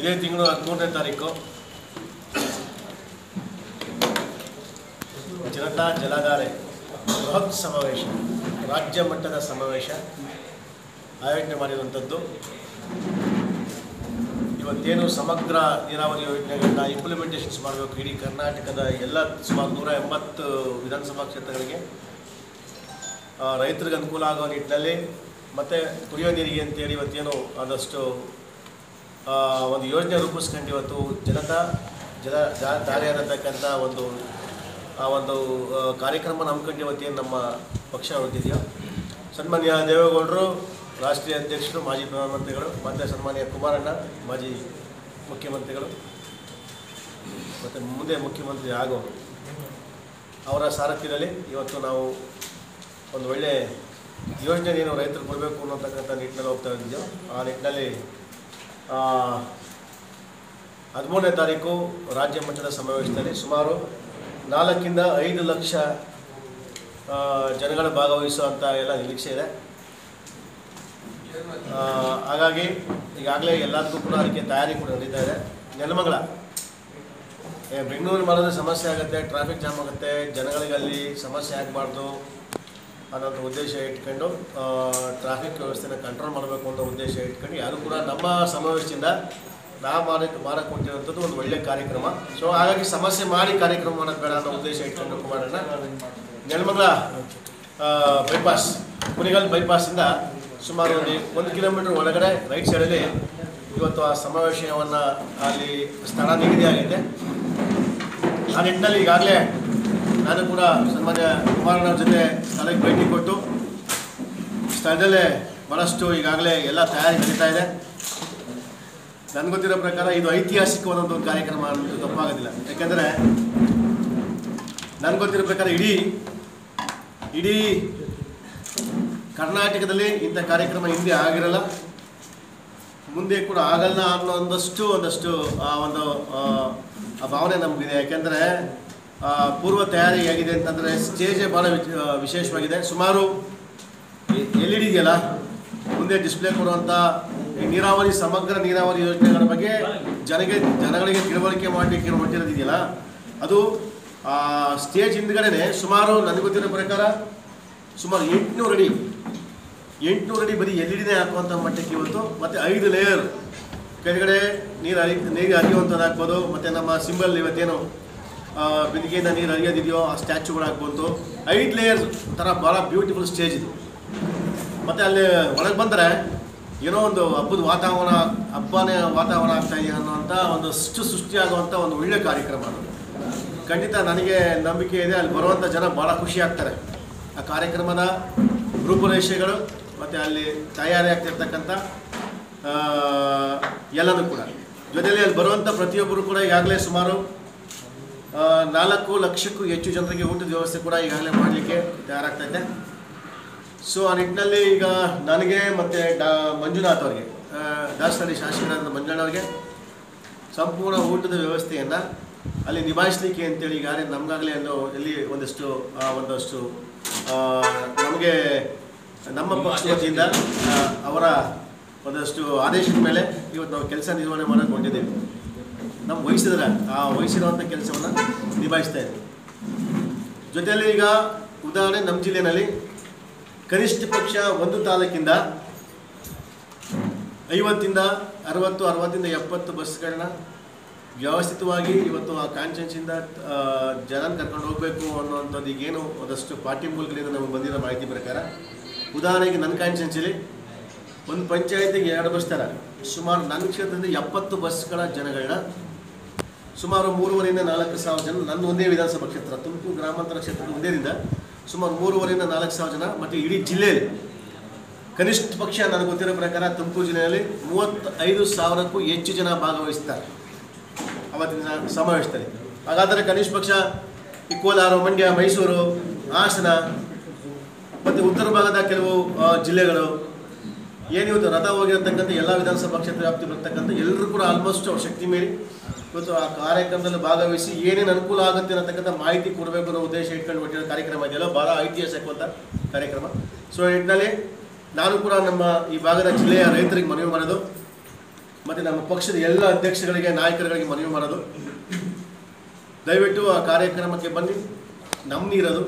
ಇದೇ ತಿಂಗಳು ಹದಿಮೂರನೇ ತಾರೀಕು ಜನತಾ ಜಲಾಧಾರೆ ಬೃಹತ್ ಸಮಾವೇಶ ರಾಜ್ಯ ಮಟ್ಟದ ಸಮಾವೇಶ ಆಯೋಜನೆ ಮಾಡಿರುವಂಥದ್ದು ಇವತ್ತೇನು ಸಮಗ್ರ ನೀರಾವರಿ ಯೋಜನೆಗಳನ್ನ ಇಂಪ್ಲಿಮೆಂಟೇಷನ್ಸ್ ಮಾಡಬೇಕು ಇಡೀ ಕರ್ನಾಟಕದ ಎಲ್ಲ ಸುಮಾರು ನೂರ ಎಂಬತ್ತು ವಿಧಾನಸಭಾ ಕ್ಷೇತ್ರಗಳಿಗೆ ಆ, ರೈತರಿಗೆ ಅನುಕೂಲ ಆಗೋ ನಿಟ್ಟಿನಲ್ಲಿ ಮತ್ತು ಕುಡಿಯೋ ನೀರಿಗೆ ಅಂತೇಳಿ ಇವತ್ತೇನು ಆದಷ್ಟು ಆ, ಒಂದು ಯೋಜನೆ ರೂಪಿಸ್ಕೊಂಡು ಇವತ್ತು ಜನತಾ ಜಲ ಜಾ- ದಾರಿ ಅನ್ನತಕ್ಕಂಥ ಒಂದು ಆ ಒಂದು ಆ, ಕಾರ್ಯಕ್ರಮ ನಂಬ್ಕೊಂಡು ಇವತ್ತೇನು ನಮ್ಮ ಪಕ್ಷ ಹೊರಟಿದೆಯೋ ಸನ್ಮಾನ್ಯ ದೇವೇಗೌಡರು ರಾಷ್ಟ್ರೀಯ ಅಧ್ಯಕ್ಷರು ಮಾಜಿ ಪ್ರಧಾನಮಂತ್ರಿಗಳು ಮತ್ತು ಸನ್ಮಾನ್ಯ ಕುಮಾರಣ್ಣ ಮಾಜಿ ಮುಖ್ಯಮಂತ್ರಿಗಳು ಮತ್ತು ಮುಂದೆ ಮುಖ್ಯಮಂತ್ರಿ ಆಗೋರು ಅವರ ಸಾರಥ್ಯದಲ್ಲಿ ಇವತ್ತು ನಾವು ಒಂದು ಒಳ್ಳೆ ಯೋಜನೆ ಏನು ರೈತರು ಕೊಡಬೇಕು ಅನ್ನೋತಕ್ಕಂಥ ನಿಟ್ಟಿನಲ್ಲಿ ಹೋಗ್ತಾ ಇದ್ದೀವಿ ಆ ನಿಟ್ಟಿನಲ್ಲಿ ಆ, ಹದಿಮೂರನೇ ತಾರೀಕು ರಾಜ್ಯ ಮಟ್ಟದ ಸಮಾವೇಶದಲ್ಲಿ ಸುಮಾರು ನಾಲ್ಕಿಂದ ಐದು ಲಕ್ಷ ಆ, ಜನಗಳು ಭಾಗವಹಿಸುವಂಥ ಎಲ್ಲ ನಿರೀಕ್ಷೆ ಇದೆ ಆ, ಹಾಗಾಗಿ ಈಗಾಗಲೇ ಎಲ್ಲದಕ್ಕೂ ಕೂಡ ಅದಕ್ಕೆ ತಯಾರಿ ಕೂಡ ನಡೀತಾ ಇದೆ ನೆಲಮಂಗಲ ಏ, ಬೆಂಗಳೂರು ಮಾಡೋದು ಸಮಸ್ಯೆ ಆಗುತ್ತೆ ಟ್ರಾಫಿಕ್ ಜಾಮ್ ಆಗುತ್ತೆ ಜನಗಳಿಗೆ ಅಲ್ಲಿ ಸಮಸ್ಯೆ ಆಗಬಾರ್ದು ಅನ್ನೋಂಥ ಉದ್ದೇಶ ಇಟ್ಕೊಂಡು ಟ್ರಾಫಿಕ್ ವ್ಯವಸ್ಥೆನ ಕಂಟ್ರೋಲ್ ಮಾಡಬೇಕು ಅನ್ನೋ ಉದ್ದೇಶ ಇಟ್ಕೊಂಡು ಯಾರು ಕೂಡ ನಮ್ಮ ಸಮಾವೇಶದಿಂದ ನಾವು ಮಾಡಕ್ಕೆ ಮಾಡಕ್ಕೆ ಹೊಂಟಿರೋಂಥದ್ದು ಒಂದು ಒಳ್ಳೆ ಕಾರ್ಯಕ್ರಮ ಸೊ ಹಾಗಾಗಿ ಸಮಸ್ಯೆ ಮಾಡಿ ಕಾರ್ಯಕ್ರಮ ಮಾಡೋದು ಬೇಡ ಅನ್ನೋ ಉದ್ದೇಶ ಇಟ್ಕೊಂಡು ಕುಮಾರಣ್ಣ ನೆಲಮಂಗಲ ಬೈಪಾಸ್ ಕುಣಿಗಲ್ ಬೈಪಾಸಿಂದ ಸುಮಾರು ಒಂದು ಒಂದು ಕಿಲೋಮೀಟರ್ ಒಳಗಡೆ ರೈಟ್ ಸೈಡಲ್ಲಿ ಇವತ್ತು ಆ ಸಮಾವೇಶವನ್ನು ಅಲ್ಲಿ ಸ್ಥಳ ನಿಗದಿಯಾಗಿದೆ ಆ ನಿಟ್ಟಿನಲ್ಲಿ ಈಗಾಗಲೇ ನಾನು ಕೂಡ ಸನ್ಮಾನ್ಯ ಕುಮಾರಣ್ಣವ್ರ ಜೊತೆ ಸ್ಥಳಕ್ಕೆ ಭೇಟಿ ಕೊಟ್ಟು ಸ್ಥಳದಲ್ಲೇ ಭಾಳಷ್ಟು ಈಗಾಗಲೇ ಎಲ್ಲ ತಯಾರಿ ನಡೀತಾ ಇದೆ ನನಗೆ ಗೊತ್ತಿರೋ ಪ್ರಕಾರ ಇದು ಐತಿಹಾಸಿಕವಾದ ಒಂದು ಕಾರ್ಯಕ್ರಮ ಅನ್ನೋದು ತಪ್ಪಾಗೋದಿಲ್ಲ ಯಾಕೆಂದರೆ ನನಗೆ ಗೊತ್ತಿರೋ ಪ್ರಕಾರ ಇಡೀ ಇಡೀ ಕರ್ನಾಟಕದಲ್ಲಿ ಇಂಥ ಕಾರ್ಯಕ್ರಮ ಹಿಂದೆ ಆಗಿರಲ್ಲ ಮುಂದೆ ಕೂಡ ಆಗಲ್ಲ ಅನ್ನೋ ಒಂದಷ್ಟು ಒಂದಷ್ಟು ಆ ಒಂದು ಆ, ಆ ಭಾವನೆ ನಮಗಿದೆ ಯಾಕೆಂದರೆ ಪೂರ್ವ ತಯಾರಿ ಆಗಿದೆ ಅಂತಂದರೆ ಸ್ಟೇಜೇ ಭಾಳ ವಿಚ- ಆ, ವಿಶೇಷವಾಗಿದೆ ಸುಮಾರು ಎಲ್ ಇ ಡಿ ಇದೆಯಲ್ಲ ಮುಂದೆ ಡಿಸ್ಪ್ಲೇ ಕೊಡುವಂಥ ಈ ನೀರಾವರಿ ಸಮಗ್ರ ನೀರಾವರಿ ಯೋಜನೆಗಳ ಬಗ್ಗೆ ಜನಗೆ ಜನಗಳಿಗೆ ತಿಳುವಳಿಕೆ ಮಾಡಲಿಕ್ಕೆ ಹೊಂಟಿರೋದಿದೆಯಲ್ಲ ಅದು ಆ ಸ್ಟೇಜ್ ಹಿಂದ್ಗಡೆನೆ ಸುಮಾರು ನನಗೆ ಗೊತ್ತಿರೋ ಪ್ರಕಾರ ಸುಮಾರು ಎಂಟುನೂರು ಅಡಿ ಎಂಟುನೂರು ಅಡಿ ಬರೀ ಎಲ್ ಇ ಡಿನೇ ಹಾಕುವಂಥ ಮಟ್ಟಕ್ಕೆ ಇವತ್ತು ಮತ್ತು ಐದು ಲೇಯರ್ ಕೆಳಗಡೆ ನೀರು ಹರಿ ನೀರು ಹರಿಯುವಂಥದ್ದು ಹಾಕ್ಬೋದು ಮತ್ತು ನಮ್ಮ ಸಿಂಬಲ್ ಇವತ್ತೇನು ಆ, ಬೆಂಕಿಯಿಂದ ನೀರು ಹರಿಯೋದಿದೆಯೋ ಆ ಸ್ಟ್ಯಾಚುಗಳು ಹಾಕ್ಬೋದು ಐದು ಲೇಯರ್ ಥರ ಭಾಳ ಬ್ಯೂಟಿಫುಲ್ ಸ್ಟೇಜ್ ಇದು ಮತ್ತು ಅಲ್ಲಿ ಒಳಗೆ ಬಂದರೆ ಏನೋ ಒಂದು ಹಬ್ಬದ ವಾತಾವರಣ ಹಬ್ಬನೇ ವಾತಾವರಣ ಆಗ್ತಾ ಇದೆ ಅನ್ನೋಂಥ ಒಂದಷ್ಟು ಸೃಷ್ಟಿಯಾಗುವಂಥ ಒಂದು ಒಳ್ಳೆಯ ಕಾರ್ಯಕ್ರಮ ಅದು ಖಂಡಿತ ನನಗೆ ನಂಬಿಕೆ ಇದೆ ಅಲ್ಲಿ ಬರುವಂಥ ಜನ ಭಾಳ ಖುಷಿ ಆಗ್ತಾರೆ ಆ ಕಾರ್ಯಕ್ರಮದ ರೂಪುರೇಷೆಗಳು ಮತ್ತು ಅಲ್ಲಿ ತಯಾರಿ ಆಗ್ತಿರ್ತಕ್ಕಂಥ ಆ, ಎಲ್ಲನೂ ಕೂಡ ಜೊತೆಯಲ್ಲಿ ಅಲ್ಲಿ ಬರುವಂಥ ಪ್ರತಿಯೊಬ್ಬರು ಕೂಡ ಈಗಾಗಲೇ ಸುಮಾರು ಆ, ನಾಲ್ಕು ಲಕ್ಷಕ್ಕೂ ಹೆಚ್ಚು ಜನರಿಗೆ ಊಟದ ವ್ಯವಸ್ಥೆ ಕೂಡ ಈಗಾಗಲೇ ಮಾಡಲಿಕ್ಕೆ ತಯಾರಾಗ್ತಾ ಇದೆ ಸೊ ಆ ನಿಟ್ಟಿನಲ್ಲಿ ಈಗ ನನಗೆ ಮತ್ತು ಡಾ ಮಂಜುನಾಥ್ ಅವರಿಗೆ ದಾಸಹಳ್ಳಿ ಶಾಸಕರಾದ ಮಂಜಣ್ಣ ಅವರಿಗೆ ಸಂಪೂರ್ಣ ಊಟದ ವ್ಯವಸ್ಥೆಯನ್ನು ಅಲ್ಲಿ ನಿಭಾಯಿಸಲಿಕ್ಕೆ ಅಂತೇಳಿ ಈಗಾಗಲೇ ನಮಗಾಗಲೇ ಒಂದು ಇಲ್ಲಿ ಒಂದಷ್ಟು ಆ, ಒಂದಷ್ಟು ಆ, ನಮಗೆ ನಮ್ಮ ಪಕ್ಷದ ವತಿಯಿಂದ ಆ, ಅವರ ಒಂದಷ್ಟು ಆದೇಶದ ಮೇಲೆ ಇವತ್ತು ನಾವು ಕೆಲಸ ನಿರ್ವಹಣೆ ಮಾಡೋಕ್ಕೆ ಹೊಂದಿದ್ದೇವೆ ನಮ್ಮ ವಹಿಸಿದ್ರೆ ಆ ವಹಿಸಿರುವಂಥ ಕೆಲಸವನ್ನು ನಿಭಾಯಿಸ್ತಾ ಇದ್ದೀವಿ ಜೊತೆಯಲ್ಲಿ ಈಗ ಉದಾಹರಣೆ ನಮ್ಮ ಜಿಲ್ಲೆಯಲ್ಲಿ ಕನಿಷ್ಠ ಪಕ್ಷ ಒಂದು ತಾಲೂಕಿಂದ ಐವತ್ತಿಂದ ಅರವತ್ತು ಅರವತ್ತಿಂದ ಎಪ್ಪತ್ತು ಬಸ್ಗಳನ್ನ ವ್ಯವಸ್ಥಿತವಾಗಿ ಇವತ್ತು ಆ ಕಾನ್ಸ್ಟೆನ್ಸಿಂದ ಜನ ಕರ್ಕೊಂಡು ಹೋಗಬೇಕು ಅನ್ನೋವಂಥದ್ದು ಈಗೇನು ಒಂದಷ್ಟು ಪಾರ್ಟಿ ಮೂಲಗಳಿಂದ ನಮಗೆ ಬಂದಿರೋ ಮಾಹಿತಿ ಪ್ರಕಾರ ಉದಾಹರಣೆಗೆ ನನ್ನ ಕಾನ್ಸ್ಟೆನ್ಸಿಲಿ ಒಂದು ಪಂಚಾಯತಿಗೆ ಎರಡು ಬಸ್ ಥರ ಸುಮಾರು ನನ್ನ ಕ್ಷೇತ್ರದಿಂದ ಎಪ್ಪತ್ತು ಬಸ್ಗಳ ಜನಗಳನ್ನ ಸುಮಾರು ಮೂರುವರೆಯಿಂದ ನಾಲ್ಕು ಸಾವಿರ ಜನ ನನ್ನ ಒಂದೇ ವಿಧಾನಸಭಾ ಕ್ಷೇತ್ರ ತುಮಕೂರು ಗ್ರಾಮಾಂತರ ಕ್ಷೇತ್ರದ ಒಂದೇದಿಂದ ಸುಮಾರು ಮೂರುವರೆಯಿಂದ ನಾಲ್ಕು ಸಾವಿರ ಜನ ಮತ್ತು ಇಡೀ ಜಿಲ್ಲೆಯಲ್ಲಿ ಕನಿಷ್ಠ ಪಕ್ಷ ನನಗೆ ಗೊತ್ತಿರೋ ಪ್ರಕಾರ ತುಮಕೂರು ಜಿಲ್ಲೆಯಲ್ಲಿ ಮೂವತ್ತೈದು ಸಾವಿರಕ್ಕೂ ಹೆಚ್ಚು ಜನ ಭಾಗವಹಿಸ್ತಾರೆ ಅವತ್ತಿನ ಸಮಾವೇಶದಲ್ಲಿ ಹಾಗಾದರೆ ಕನಿಷ್ಠ ಪಕ್ಷ ಈ ಕೋಲಾರ ಮಂಡ್ಯ ಮೈಸೂರು ಹಾಸನ ಮತ್ತು ಉತ್ತರ ಭಾಗದ ಕೆಲವು ಆ, ಜಿಲ್ಲೆಗಳು ಏನಿವತ್ತು ರಥ ಹೋಗಿರತಕ್ಕಂಥ ಎಲ್ಲ ವಿಧಾನಸಭಾ ಕ್ಷೇತ್ರ ವ್ಯಾಪ್ತಿ ಬರ್ತಕ್ಕಂಥ ಎಲ್ಲರೂ ಕೂಡ ಆಲ್ಮೋಸ್ಟ್ ಅವ್ರ ಶಕ್ತಿ ಮೀರಿ ಇವತ್ತು ಆ ಕಾರ್ಯಕ್ರಮದಲ್ಲಿ ಭಾಗವಹಿಸಿ ಏನೇನು ಅನುಕೂಲ ಆಗುತ್ತೆ ಅನ್ನತಕ್ಕಂಥ ಮಾಹಿತಿ ಕೊಡಬೇಕು ಅನ್ನೋ ಉದ್ದೇಶ ಇಟ್ಕೊಂಡು ಹೊಟ್ಟಿರೋ ಕಾರ್ಯಕ್ರಮ ಇದೆಯಲ್ಲ ಭಾಳ ಐತಿಹಾಸಿಕವಾದ ಕಾರ್ಯಕ್ರಮ ಸೊ ಈ ನಿಟ್ಟಿನಲ್ಲಿ ನಾನು ಕೂಡ ನಮ್ಮ ಈ ಭಾಗದ ಜಿಲ್ಲೆಯ ರೈತರಿಗೆ ಮನವಿ ಮಾಡೋದು ಮತ್ತು ನಮ್ಮ ಪಕ್ಷದ ಎಲ್ಲ ಅಧ್ಯಕ್ಷಗಳಿಗೆ ನಾಯಕರುಗಳಿಗೆ ಮನವಿ ಮಾಡೋದು ದಯವಿಟ್ಟು ಆ ಕಾರ್ಯಕ್ರಮಕ್ಕೆ ಬನ್ನಿ ನಮ್ಮ ನೀರದು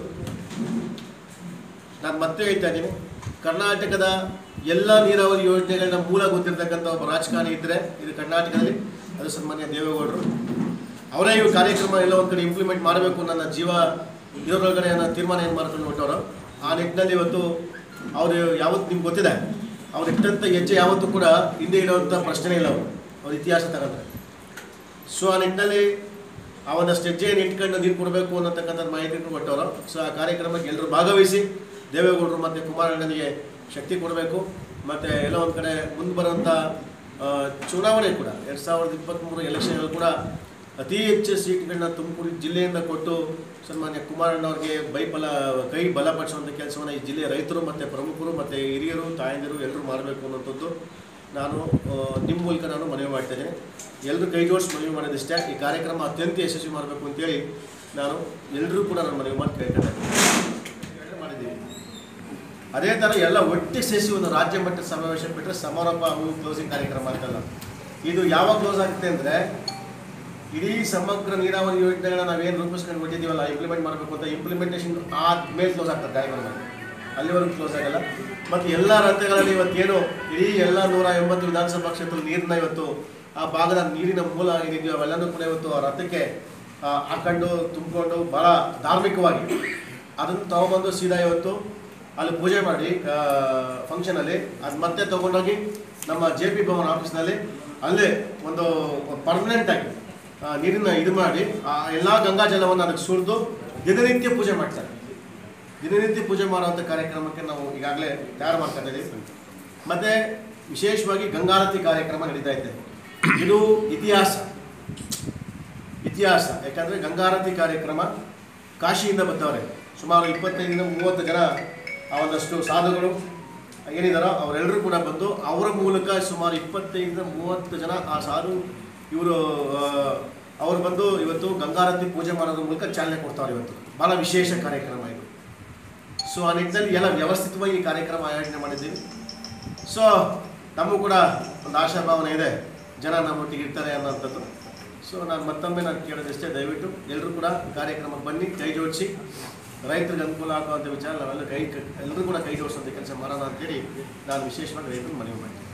ನಾನು ಮತ್ತೆ ಹೇಳ್ತಾ ಇದ್ದೀನಿ ಕರ್ನಾಟಕದ ಎಲ್ಲ ನೀರಾವರಿ ಯೋಜನೆಗಳನ್ನ ಮೂಲ ಗೊತ್ತಿರ್ತಕ್ಕಂಥ ಒಬ್ಬ ರಾಜಕಾರಣಿ ಇದ್ದರೆ ಇದು ಕರ್ನಾಟಕದಲ್ಲಿ ಅದು ಸನ್ಮಾನ್ಯ ದೇವೇಗೌಡರು ಅವರೇ ಈ ಕಾರ್ಯಕ್ರಮ ಎಲ್ಲ ಒಂದು ಕಡೆ ಇಂಪ್ಲಿಮೆಂಟ್ ಮಾಡಬೇಕು ನನ್ನ ಜೀವ ಇದರೊಳಗಡೆ ನಾನು ತೀರ್ಮಾನ ಏನು ಮಾಡ್ಕೊಂಡು ಹೊಟ್ಟವರು ಆ ನಿಟ್ಟಿನಲ್ಲಿ ಇವತ್ತು ಅವರು ಯಾವತ್ತು ನಿಮ್ಗೆ ಗೊತ್ತಿದೆ ಅವ್ರು ಇಟ್ಟಂಥ ಹೆಜ್ಜೆ ಯಾವತ್ತೂ ಕೂಡ ಹಿಂದೆ ಇಡುವಂಥ ಪ್ರಶ್ನೆ ಇಲ್ಲ ಅವರು ಅವ್ರ ಇತಿಹಾಸ ತಗೊಂಡ್ರೆ ಸೊ ಆ ನಿಟ್ಟಿನಲ್ಲಿ ಆ ಒಂದಷ್ಟು ಹೆಜ್ಜೆಯನ್ನು ಇಟ್ಕೊಂಡು ನೀರು ಕೊಡಬೇಕು ಅನ್ನತಕ್ಕಂಥ ಮಾಹಿತಿಯನ್ನು ಕೊಟ್ಟವರು ಸೊ ಆ ಕಾರ್ಯಕ್ರಮಕ್ಕೆ ಎಲ್ಲರೂ ಭಾಗವಹಿಸಿ ದೇವೇಗೌಡರು ಮತ್ತು ಕುಮಾರಣ್ಣನಿಗೆ ಶಕ್ತಿ ಕೊಡಬೇಕು ಮತ್ತು ಎಲ್ಲ ಒಂದು ಕಡೆ ಮುಂದೆ ಬರುವಂಥ ಆ, ಚುನಾವಣೆ ಕೂಡ ಎರಡು ಸಾವಿರದ ಇಪ್ಪತ್ತ್ಮೂರು ಎಲೆಕ್ಷನ್ಗಳು ಕೂಡ ಅತಿ ಹೆಚ್ಚು ಸೀಟ್ಗಳನ್ನ ತುಮಕೂರು ಜಿಲ್ಲೆಯಿಂದ ಕೊಟ್ಟು ಸನ್ಮಾನ್ಯ ಕುಮಾರಣ್ಣವ್ರಿಗೆ ಬೈಬಲ ಕೈ ಬಲಪಡಿಸುವಂಥ ಕೆಲಸವನ್ನು ಈ ಜಿಲ್ಲೆಯ ರೈತರು ಮತ್ತು ಪ್ರಮುಖರು ಮತ್ತು ಹಿರಿಯರು ತಾಯಂದಿರು ಎಲ್ಲರೂ ಮಾಡಬೇಕು ಅನ್ನೋಂಥದ್ದು ನಾನು ಆ, ನಿಮ್ಮ ಮೂಲಕ ನಾನು ಮನವಿ ಮಾಡ್ತಾ ಇದ್ದೀನಿ ಎಲ್ಲರೂ ಕೈ ಜೋಡಿಸಿ ಮನವಿ ಮಾಡೋದಿಷ್ಟೇ ಈ ಕಾರ್ಯಕ್ರಮ ಅತ್ಯಂತ ಯಶಸ್ವಿ ಮಾಡಬೇಕು ಅಂತೇಳಿ ನಾನು ಎಲ್ಲರೂ ಕೂಡ ನಾನು ಮನವಿ ಮಾಡಿ ಕೇಳ್ತೇನೆ ಮಾಡಿದ್ದೀವಿ ಅದೇ ಥರ ಎಲ್ಲ ಒಟ್ಟಿಗೆ ಸೇರಿಸಿ ಒಂದು ರಾಜ್ಯ ಮಟ್ಟದ ಸಮಾವೇಶ ಬಿಟ್ಟರೆ ಸಮಾರೋಪ ಹಾಗೂ ಕ್ಲೋಸಿಂಗ್ ಕಾರ್ಯಕ್ರಮ ಅಂತಲ್ಲ ಇದು ಯಾವಾಗ ಕ್ಲೋಸ್ ಆಗುತ್ತೆ ಅಂದರೆ ಇಡೀ ಸಮಗ್ರ ನೀರಾವರಿ ಯೋಜನೆಗಳನ್ನ ನಾವೇನು ರೂಪಿಸ್ಕೊಂಡು ಬಿಟ್ಟಿದ್ದೀವಲ್ಲ ಇಂಪ್ಲಿಮೆಂಟ್ ಮಾಡಬೇಕು ಅಂತ ಇಂಪ್ಲಿಮೆಂಟೇಷನ್ ಆದ್ಮೇಲೆ ಕ್ಲೋಸ್ ಆಗ್ತದೆ ಕಾರ್ಯಕ್ರಮ ಅಲ್ಲಿವರೆಗೂ ಕ್ಲೋಸ್ ಆಗಲ್ಲ ಮತ್ತು ಎಲ್ಲ ರಸ್ತೆಗಳಲ್ಲಿ ಇವತ್ತೇನು ಇಡೀ ಎಲ್ಲ ನೂರ ಎಂಬತ್ತು ವಿಧಾನಸಭಾ ಕ್ಷೇತ್ರದ ನೀರನ್ನ ಇವತ್ತು ಆ ಭಾಗದ ನೀರಿನ ಮೂಲ ಏನಿದೆಯೋ ಅವೆಲ್ಲನೂ ಕೂಡ ಇವತ್ತು ಆ ರಥಕ್ಕೆ ಆ, ಹಾಕೊಂಡು ತುಂಬಿಕೊಂಡು ಭಾಳ ಧಾರ್ಮಿಕವಾಗಿ ಅದನ್ನು ತಗೊಂಬಂದು ಸೀದಾ ಇವತ್ತು ಅಲ್ಲಿ ಪೂಜೆ ಮಾಡಿ ಫಂಕ್ಷನಲ್ಲಿ ಅದು ಮತ್ತೆ ತೊಗೊಂಡೋಗಿ ನಮ್ಮ ಜೆ ಪಿ ಭವನ್ ಆಫೀಸ್ನಲ್ಲಿ ಅಲ್ಲೇ ಒಂದು ಪರ್ಮನೆಂಟ್ ಆಗಿ ಆ, ನೀರನ್ನ ಇದು ಮಾಡಿ ಆ ಎಲ್ಲ ಗಂಗಾ ಜಲವನ್ನು ಅದಕ್ಕೆ ಸುರಿದು ದಿನನಿತ್ಯ ಪೂಜೆ ಮಾಡ್ತಾರೆ ದಿನನಿತ್ಯ ಪೂಜೆ ಮಾಡುವಂಥ ಕಾರ್ಯಕ್ರಮಕ್ಕೆ ನಾವು ಈಗಾಗಲೇ ತಯಾರು ಮಾಡ್ತಾ ಇದ್ದೀವಿ ಮತ್ತು ವಿಶೇಷವಾಗಿ ಗಂಗಾರತಿ ಕಾರ್ಯಕ್ರಮ ನಡೀತಾ ಇದೆ ಇದು ಇತಿಹಾಸ ಇತಿಹಾಸ ಯಾಕಂದರೆ ಗಂಗಾರತಿ ಕಾರ್ಯಕ್ರಮ ಕಾಶಿಯಿಂದ ಬಂದವರೆ ಸುಮಾರು ಇಪ್ಪತ್ತೈದರಿಂದ ಮೂವತ್ತು ಜನ ಆ ಒಂದಷ್ಟು ಸಾಧುಗಳು ಏನಿದಾರೋ ಅವರೆಲ್ಲರೂ ಕೂಡ ಬಂದು ಅವರ ಮೂಲಕ ಸುಮಾರು ಇಪ್ಪತ್ತೈದರಿಂದ ಮೂವತ್ತು ಜನ ಆ ಸಾಧು ಇವರು ಅವರು ಬಂದು ಇವತ್ತು ಗಂಗಾರತಿ ಪೂಜೆ ಮಾಡೋದ್ರ ಮೂಲಕ ಚಾಲನೆ ಕೊಡ್ತಾವ್ರೆ ಇವತ್ತು ಭಾಳ ವಿಶೇಷ ಕಾರ್ಯಕ್ರಮ ಇದು ಸೊ ಆ ನಿಟ್ಟಿನಲ್ಲಿ ಎಲ್ಲ ವ್ಯವಸ್ಥಿತವಾಗಿ ಈ ಕಾರ್ಯಕ್ರಮ ಆಯೋಜನೆ ಮಾಡಿದ್ದೀವಿ ಸೊ ನಮಗೂ ಕೂಡ ಒಂದು ಆಶಾಭಾವನೆ ಇದೆ ಜನ ನಮ್ಮೊಟ್ಟಿಗೆ ಇರ್ತಾರೆ ಅನ್ನೋಂಥದ್ದು ಸೊ ನಾನು ಮತ್ತೊಮ್ಮೆ ನಾನು ಕೇಳೋದಿಷ್ಟೇ ದಯವಿಟ್ಟು ಎಲ್ಲರೂ ಕೂಡ ಕಾರ್ಯಕ್ರಮಕ್ಕೆ ಬನ್ನಿ ಕೈ ಜೋಡಿಸಿ ರೈತರಿಗೆ ಅನುಕೂಲ ಆಗುವಂಥ ವಿಚಾರ ನಾವೆಲ್ಲ ಕೈ ಎಲ್ಲರೂ ಕೂಡ ಕೈ ಜೋಡಿಸುವಂಥ ಕೆಲಸ ಮಾಡೋಣ ಅಂತೇಳಿ ನಾನು ವಿಶೇಷವಾಗಿ ರೈತರು ಮನವಿ ಮಾಡ್ತೀನಿ